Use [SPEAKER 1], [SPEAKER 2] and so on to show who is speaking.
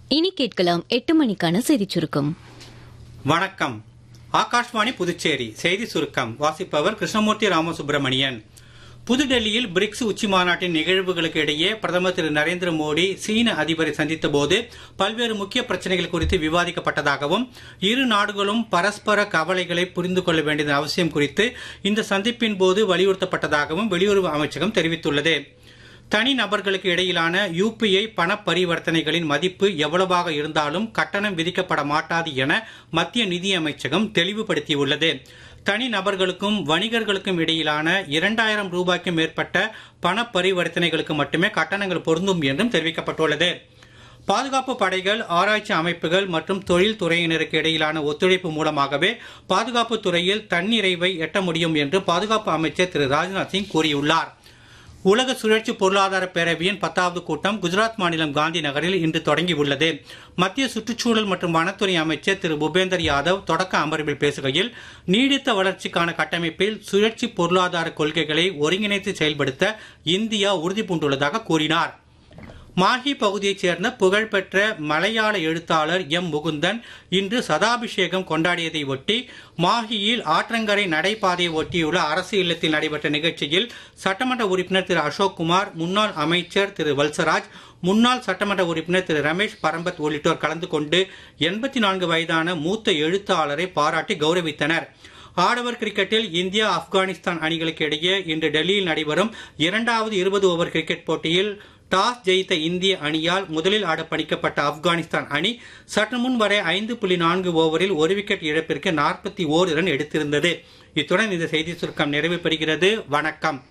[SPEAKER 1] இனி கேட்கலாம் எட்டு மணிக்கான செய்திச் சுருக்கம்
[SPEAKER 2] வணக்கம் ஆகாஷ்வாணி புதுச்சேரி செய்தி சுருக்கம் வாசிப்பவர் கிருஷ்ணமூர்த்தி ராமசுப்பிரமணியன் புதுடெல்லியில் பிரிக்ஸ் உச்சி மாநாட்டின் நிகழ்வுகளுக்கு இடையே பிரதமர் திரு நரேந்திர மோடி சீன அதிபரை சந்தித்த போது பல்வேறு முக்கிய பிரச்சனைகள் குறித்து விவாதிக்கப்பட்டதாகவும் இரு நாடுகளும் பரஸ்பர கவலைகளை புரிந்து கொள்ள வேண்டியதன் அவசியம் குறித்து இந்த சந்திப்பின் போது வலியுறுத்தப்பட்டதாகவும் வெளியுறவு அமைச்சகம் தெரிவித்துள்ளது தனி நபர்களுக்கு இடையிலான யுபிஐ பண பரிவர்த்தனைகளின் மதிப்பு எவ்வளவாக இருந்தாலும் கட்டணம் விதிக்கப்பட மாட்டாது என மத்திய நிதி அமைச்சகம் தெளிவுபடுத்தியுள்ளது தனி நபர்களுக்கும் வணிகர்களுக்கும் இடையிலான இரண்டாயிரம் ரூபாய்க்கும் மேற்பட்ட பண பரிவர்த்தனைகளுக்கு மட்டுமே கட்டணங்கள் பொருந்தும் என்றும் தெரிவிக்கப்பட்டுள்ளது பாதுகாப்பு படைகள் ஆராய்ச்சி அமைப்புகள் மற்றும் தொழில் துறையினருக்கு இடையிலான ஒத்துழைப்பு மூலமாகவே பாதுகாப்பு துறையில் தன்னிறைவை எட்ட முடியும் என்று பாதுகாப்பு அமைச்சர் திரு ராஜ்நாத் சிங் கூறியுள்ளார் உலக சுழற்சி பொருளாதார பேரவையின் பத்தாவது கூட்டம் குஜராத் மாநிலம் காந்தி நகரில் இன்று தொடங்கியுள்ளது மத்திய சுற்றுச்சூழல் மற்றும் வனத்துறை அமைச்சர் திரு பூபேந்தர் யாதவ் தொடக்க அமர்வில் பேசுகையில் நீடித்த வளர்ச்சிக்கான கட்டமைப்பில் சுழற்சி பொருளாதார கொள்கைகளை ஒருங்கிணைத்து செயல்படுத்த இந்தியா உறுதி பூண்டுள்ளதாக கூறினார் மாஹி பகுதியைச் சேர்ந்த புகழ்பெற்ற மலையாள எழுத்தாளர் எம் முகுந்தன் இன்று சதாபிஷேகம் கொண்டாடியதை ஒட்டி மாஹியில் ஆற்றங்கரை நடைபாதையை ஒட்டியுள்ள அரசு இல்லத்தில் நடைபெற்ற நிகழ்ச்சியில் சட்டமன்ற உறுப்பினர் திரு அசோக் குமார் முன்னாள் அமைச்சர் திரு வல்சராஜ் முன்னாள் சட்டமன்ற உறுப்பினர் திரு ரமேஷ் பரம்பத் உள்ளிட்டோர் கலந்து கொண்டு எண்பத்தி நான்கு வயதான மூத்த எழுத்தாளரை பாராட்டி கௌரவித்தனர் ஆடவர் கிரிக்கெட்டில் இந்தியா ஆப்கானிஸ்தான் அணிகளுக்கு இடையே இன்று டெல்லியில் நடைபெறும் இரண்டாவது இருபது ஓவர் கிரிக்கெட் போட்டியில் டாஸ் ஜெயித்த இந்திய அணியால் முதலில் ஆட பணிக்கப்பட்ட ஆப்கானிஸ்தான் அணி சற்று முன் வரை ஐந்து புள்ளி நான்கு ஓவரில் ஒரு விக்கெட் இழப்பிற்கு நாற்பத்தி ஓர் ரன் எடுத்திருந்தது இத்துடன் இந்த செய்தி சுருக்கம் நிறைவு பெறுகிறது வணக்கம்